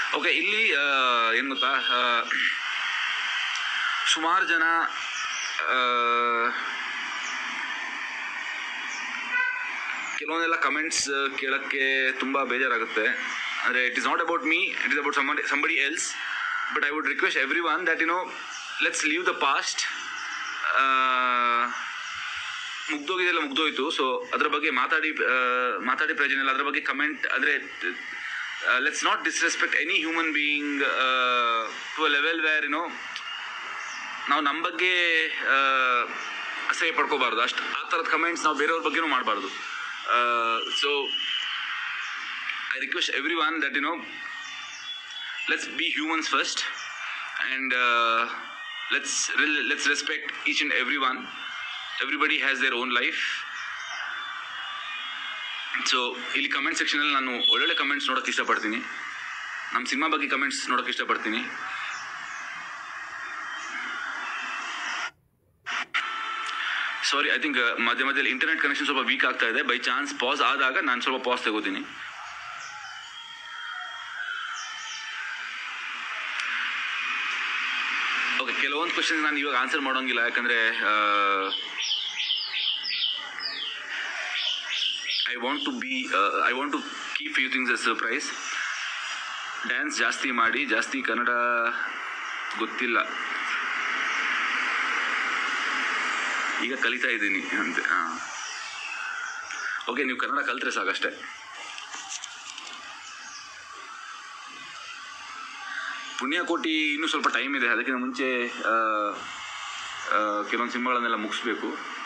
okay ಇಲ್ಲಿ ಏನು ಗೊತ್ತಾ ಸುಮಾರು ಜನ ಆ, ಕೆಲವೊಂದೆಲ್ಲ ಕಮೆಂಟ್ಸ್ ಕೇಳೋಕ್ಕೆ ತುಂಬ ಬೇಜಾರಾಗುತ್ತೆ ಅಂದರೆ it is not about me it is about somebody somebody else but I would request everyone that you know let's leave the past ಮುಗ್ದೋಗಿದೆಲ್ಲ ಮುಗ್ದೋಯ್ತು ಸೊ ಅದ್ರ ಬಗ್ಗೆ ಮಾತಾಡಿ ಆ, ಮಾತಾಡಿ ಪ್ರಯೋಜನ ಇಲ್ಲ ಅದ್ರ ಬಗ್ಗೆ ಕಮೆಂಟ್ ಅಂದರೆ let's not disrespect any human being to a level where you know ನಾವು ನಮ್ಮ ಬಗ್ಗೆ ಆ, ಅಸಹ್ಯ ಪಡ್ಕೋಬಾರ್ದು ಅಷ್ಟು ಆ ಥರದ ಕಮೆಂಟ್ಸ್ ನಾವು ಬೇರೆಯವ್ರ ಬಗ್ಗೆನೂ ಮಾಡಬಾರ್ದು so I request everyone that you know let's be humans first and let's let's respect each and everyone everybody has their own life so ಇಲ್ಲಿ ಕಮೆಂಟ್ ಸೆಕ್ಷನಲ್ಲಿ ನಾನು ಒಳ್ಳೊಳ್ಳೆ ಕಮೆಂಟ್ಸ್ ನೋಡೋಕ್ಕೆ ಇಷ್ಟಪಡ್ತೀನಿ ನಮ್ಮ ಸಿನಿಮಾ ಬಗ್ಗೆ ಕಮೆಂಟ್ಸ್ ನೋಡೋಕ್ಕೆ ಇಷ್ಟಪಡ್ತೀನಿ ಸಾರಿ ಐ ಥಿಂಕ್ ಮಧ್ಯ ಮಧ್ಯದಲ್ಲಿ ಇಂಟರ್ನೆಟ್ ಕನೆಕ್ಷನ್ ಸ್ವಲ್ಪ ವೀಕ್ ಆಗ್ತಾ ಇದೆ ಬೈ ಚಾನ್ಸ್ ಪಾಸ್ ಆದಾಗ ನಾನು ಸ್ವಲ್ಪ ಪಾಸ್ ತಗೋತೀನಿ ಓಕೆ ಕೆಲವೊಂದು ಕ್ವಶನ್ ನಾನು ಇವಾಗ ಆನ್ಸರ್ ಮಾಡೋಂಗಿಲ್ಲ ಯಾಕಂದರೆ I want to be I want to keep few things a surprise dance ಜಾಸ್ತಿ ಮಾಡಿ ಜಾಸ್ತಿ ಕನ್ನಡ ಗೊತ್ತಿಲ್ಲ ಈಗ ಕಲಿತಾ ಇದ್ದೀನಿ ಅಂತೆ ಹಾಂ ಓಕೆ ನೀವು ಕನ್ನಡ ಕಲ್ತ್ರೆ ಸಾಕಷ್ಟೇ ಪುಣ್ಯಕೋಟಿ ಇನ್ನೂ ಸ್ವಲ್ಪ ಟೈಮ್ ಇದೆ ಅದಕ್ಕಿಂತ ಮುಂಚೆ ಆ, ಆ, ಕೆಲವೊಂದು ಸಿನಿಮಾಗಳನ್ನೆಲ್ಲ ಮುಗಿಸ್ಬೇಕು